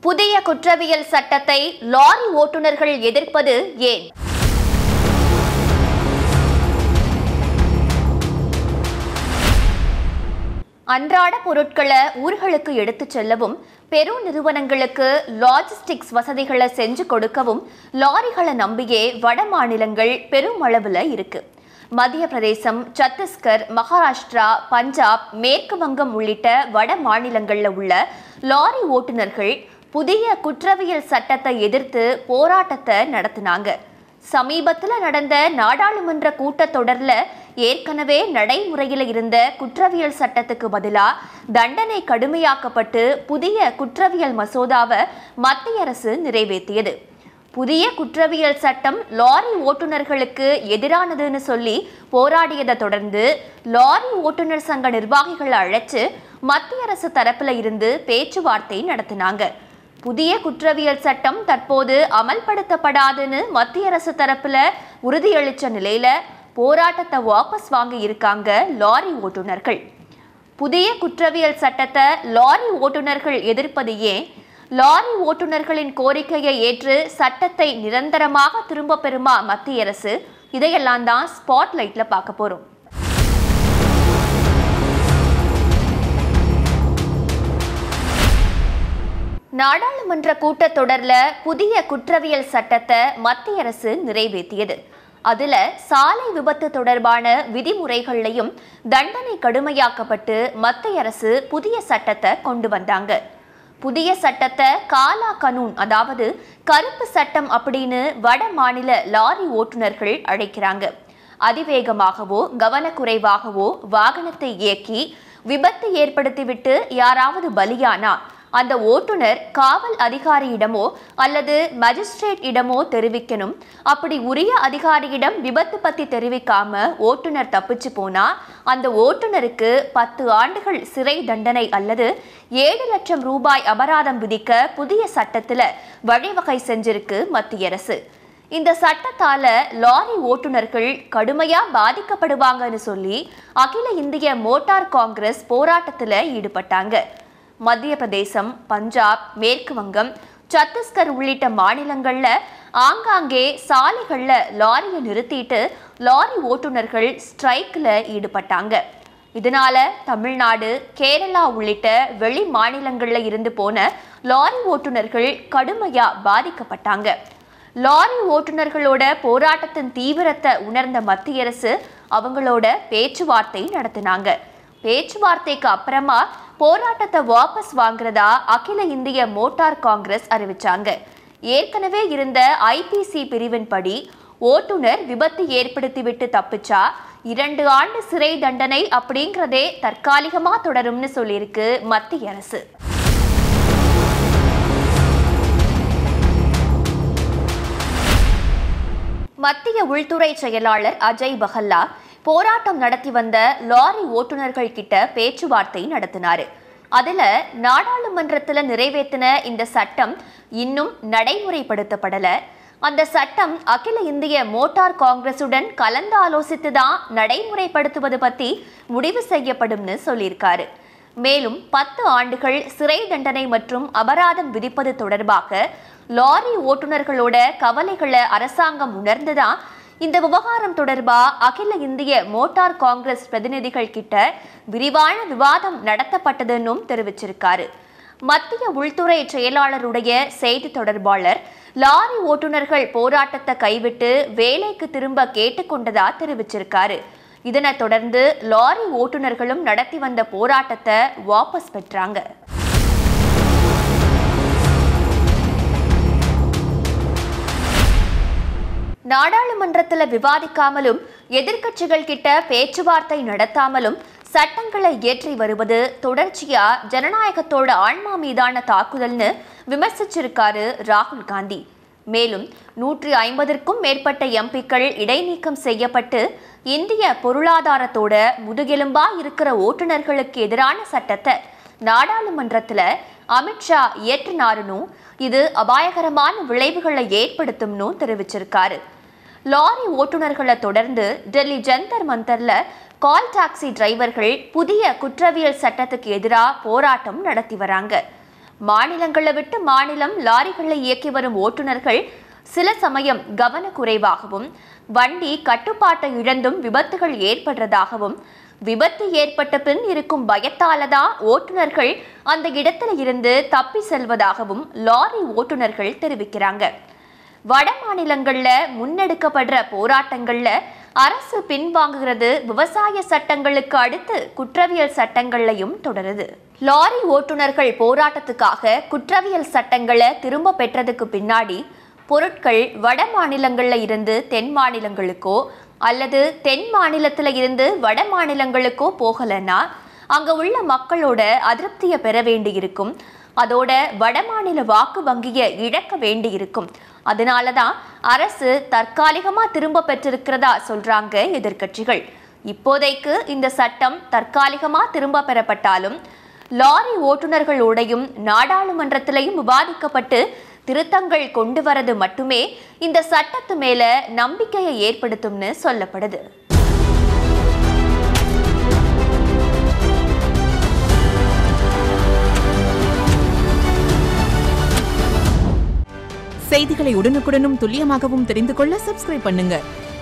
புதிய குற்றவியல் சட்டத்தை லாரி ஓட்டுநர்கள் எதிர்ப்பது ஏன் அன்றாட பொருட்களை ஊர்களுக்கு எடுத்துச் செல்லவும் பெரு நிறுவனங்களுக்கு லாஜிஸ்டிக்ஸ் வசதிகளை செஞ்சு கொடுக்கவும் லாரிகளை நம்பியே வட மாநிலங்கள் பெருமளவில் இருக்கு மத்திய பிரதேசம் சத்தீஸ்கர் மகாராஷ்டிரா பஞ்சாப் மேற்கு வங்கம் உள்ளிட்ட வட மாநிலங்களில் உள்ள லாரி ஓட்டுநர்கள் புதிய குற்றவியல் சட்டத்தை எதிர்த்து போராட்டத்தை நடத்தினாங்க சமீபத்தில் நடந்த நாடாளுமன்ற கூட்டத்தொடரில் ஏற்கனவே நடைமுறையில் இருந்த குற்றவியல் சட்டத்துக்கு பதிலாக தண்டனை கடுமையாக்கப்பட்டு புதிய குற்றவியல் மசோதாவை மத்திய அரசு நிறைவேற்றியது புதிய குற்றவியல் சட்டம் லாரி ஓட்டுநர்களுக்கு எதிரானதுன்னு சொல்லி போராடியதை தொடர்ந்து லாரி ஓட்டுநர் சங்க நிர்வாகிகளை அழைச்சு மத்திய அரசு தரப்புல இருந்து பேச்சுவார்த்தை நடத்தினாங்க புதிய குற்றவியல் சட்டம் தற்போது அமல்படுத்தப்படாதுன்னு மத்திய அரசு தரப்புல உறுதியளிச்ச நிலையில போராட்டத்தை வாபஸ் வாங்கி இருக்காங்க லாரி ஓட்டுநர்கள் புதிய குற்றவியல் சட்டத்தை லாரி ஓட்டுநர்கள் எதிர்ப்பது ஏன் லாரி ஓட்டுநர்களின் கோரிக்கையை ஏற்று சட்டத்தை நிரந்தரமாக திரும்ப பெறுமா மத்திய அரசு இதையெல்லாம் தான் ஸ்பாட்லைட்ல பார்க்க போறோம் நாடாளுமன்ற கூட்டத்தொடர்ல புதிய குற்றவியல் சட்டத்தை மத்திய அரசு நிறைவேற்றியது அதுல சாலை விபத்து தொடர்பான விதிமுறைகள்லையும் தண்டனை கடுமையாக்கப்பட்டு மத்திய அரசு புதிய சட்டத்தை கொண்டு வந்தாங்க புதிய சட்டத்தை காலா கனூன் அதாவது கருப்பு சட்டம் அப்படின்னு வட மாநில லாரி ஓட்டுநர்கள் அழைக்கிறாங்க அதிவேகமாகவோ கவனக்குறைவாகவோ வாகனத்தை இயக்கி விபத்து ஏற்படுத்திவிட்டு யாராவது பலியானா அந்த ஓட்டுநர் காவல் அதிகாரியிடமோ அல்லது மஜிஸ்ட்ரேட் இடமோ தெரிவிக்கணும் அப்படி உரிய அதிகாரியிடம் விபத்து பத்தி தெரிவிக்காம ஓட்டுநர் தப்பிச்சு போனா அந்த ஓட்டுநருக்கு பத்து ஆண்டுகள் சிறை தண்டனை அல்லது ஏழு லட்சம் ரூபாய் அபராதம் விதிக்க புதிய சட்டத்துல வழிவகை செஞ்சிருக்கு மத்திய அரசு இந்த சட்டத்தால லாரி ஓட்டுநர்கள் கடுமையா பாதிக்கப்படுவாங்கன்னு சொல்லி அகில இந்திய மோட்டார் காங்கிரஸ் போராட்டத்துல ஈடுபட்டாங்க மத்திய பிரதேசம் பஞ்சாப் மேற்கு வங்கம் சத்தீஸ்கர் உள்ளிட்ட மாநிலங்கள்ல ஆங்காங்கே சாலைகள்ல லாரியை நிறுத்திட்டு லாரி ஓட்டுநர்கள் ஸ்ட்ரைக்ல ஈடுபட்டாங்க இதனால தமிழ்நாடு கேரளா உள்ளிட்ட வெளி மாநிலங்கள்ல இருந்து போன லாரி ஓட்டுநர்கள் கடுமையா பாதிக்கப்பட்டாங்க லாரி ஓட்டுநர்களோட போராட்டத்தின் தீவிரத்தை உணர்ந்த மத்திய அரசு அவங்களோட பேச்சுவார்த்தை நடத்தினாங்க பேச்சுவார்த்தைக்கு அப்புறமா போராட்டத்தை வாபஸ் வாங்குறதா அகில இந்திய மோட்டார் காங்கிரஸ் அறிவிச்சாங்க ஏற்கனவே இருந்த ஐபிசி பிரிவின்படி ஓட்டுநர் விபத்து ஏற்படுத்திவிட்டு தப்பிச்சா இரண்டு ஆண்டு சிறை தண்டனை அப்படிங்கிறதே தற்காலிகமா தொடரும்னு சொல்லியிருக்கு மத்திய அரசு மத்திய உள்துறை செயலாளர் அஜய் பஹல்லா போராட்டம் நடத்தி வந்த லாரி ஓட்டுநர்கள் கிட்ட பேச்சுவார்த்தை நடத்தினாரு அதுல நாடாளுமன்றத்துல நிறைவேற்றின இந்த சட்டம் இன்னும் நடைமுறைப்படுத்தப்படல அந்த சட்டம் அகில இந்திய மோட்டார் காங்கிரசுடன் கலந்து ஆலோசித்து தான் நடைமுறைப்படுத்துவது பத்தி முடிவு செய்யப்படும்னு சொல்லியிருக்காரு மேலும் பத்து ஆண்டுகள் சிறை தண்டனை மற்றும் அபராதம் விதிப்பது தொடர்பாக லாரி ஓட்டுநர்களோட கவலைகளை அரசாங்கம் உணர்ந்துதான் இந்த விவகாரம் தொடர்பா அகில இந்திய மோட்டார் காங்கிரஸ் பிரதிநிதிகள் கிட்ட விரிவான விவாதம் நடத்தப்பட்டதுன்னும் தெரிவிச்சிருக்காரு மத்திய உள்துறை செயலாளருடைய செய்தி தொடர்பாளர் லாரி ஓட்டுநர்கள் போராட்டத்தை கைவிட்டு வேலைக்கு திரும்ப கேட்டுக்கொண்டதா தெரிவிச்சிருக்காரு இதனைத் தொடர்ந்து லாரி ஓட்டுநர்களும் நடத்தி வந்த போராட்டத்தை வாபஸ் பெற்றாங்க நாடாளுமன்றத்தில் விவாதிக்காமலும் எதிர்க்கட்சிகள் கிட்ட பேச்சுவார்த்தை நடத்தாமலும் சட்டங்களை இயற்றி வருவது தொடர்ச்சியா ஜனநாயகத்தோட ஆன்மா மீதான தாக்குதல்னு விமர்சிச்சிருக்காரு ராகுல் காந்தி மேலும் நூற்றி ஐம்பதற்கும் மேற்பட்ட எம்பிக்கள் இடைநீக்கம் செய்யப்பட்டு இந்திய பொருளாதாரத்தோட முதுகெலும்பா இருக்கிற ஓட்டுநர்களுக்கு எதிரான சட்டத்தை நாடாளுமன்றத்தில் அமித்ஷா இயற்றினாருன்னு இது அபாயகரமான விளைவுகளை ஏற்படுத்தும்னு தெரிவிச்சிருக்காரு லாரி ஓட்டுநர்களை தொடர்ந்து டெல்லி ஜந்தர் மந்தர்ல கால் டாக்ஸி டிரைவர்கள் புதிய குற்றவியல் சட்டத்துக்கு எதிராக போராட்டம் நடத்தி வராங்க மாநிலங்களை விட்டு மாநிலம் லாரிகளை இயக்கி வரும் ஓட்டுநர்கள் சில சமயம் கவனக்குறைவாகவும் வண்டி கட்டுப்பாட்டை இழந்தும் விபத்துகள் ஏற்படுறதாகவும் விபத்து ஏற்பட்ட பின் இருக்கும் பயத்தாலதான் ஓட்டுநர்கள் அந்த இடத்துல இருந்து தப்பி செல்வதாகவும் லாரி ஓட்டுநர்கள் தெரிவிக்கிறாங்க வட மாநிலங்கள்ல முன்னெடுக்கப்படுற போராட்டங்கள்ல அரசு பின்வாங்குகிறது விவசாய சட்டங்களுக்கு அடுத்து குற்றவியல் சட்டங்களையும் தொடருது லாரி ஓட்டுநர்கள் போராட்டத்துக்காக குற்றவியல் சட்டங்களை திரும்ப பெற்றதுக்கு பின்னாடி பொருட்கள் வட மாநிலங்கள்ல இருந்து தென் மாநிலங்களுக்கோ அல்லது தென் மாநிலத்துல இருந்து வட மாநிலங்களுக்கோ போகலன்னா அங்க உள்ள மக்களோட அதிருப்தியை பெற வேண்டியிருக்கும் அதோட வடமாநில வாக்கு வங்கியை இழக்க வேண்டியிருக்கும் அதனால தான் அரசு தற்காலிகமா திரும்ப பெற்றிருக்கிறதா சொல்றாங்க எதிர்க்கட்சிகள் இப்போதைக்கு இந்த சட்டம் தற்காலிகமா திரும்ப பெறப்பட்டாலும் லாரி ஓட்டுநர்களோடையும் நாடாளுமன்றத்திலையும் விவாதிக்கப்பட்டு திருத்தங்கள் கொண்டு வரது மட்டுமே இந்த சட்டத்து மேல நம்பிக்கையை ஏற்படுத்தும்னு சொல்லப்படுது செய்திகளை உடனுக்குடனும் துல்லியமாகவும் தெரிந்து கொள்ள சப்ஸ்கிரைப் பண்ணுங்க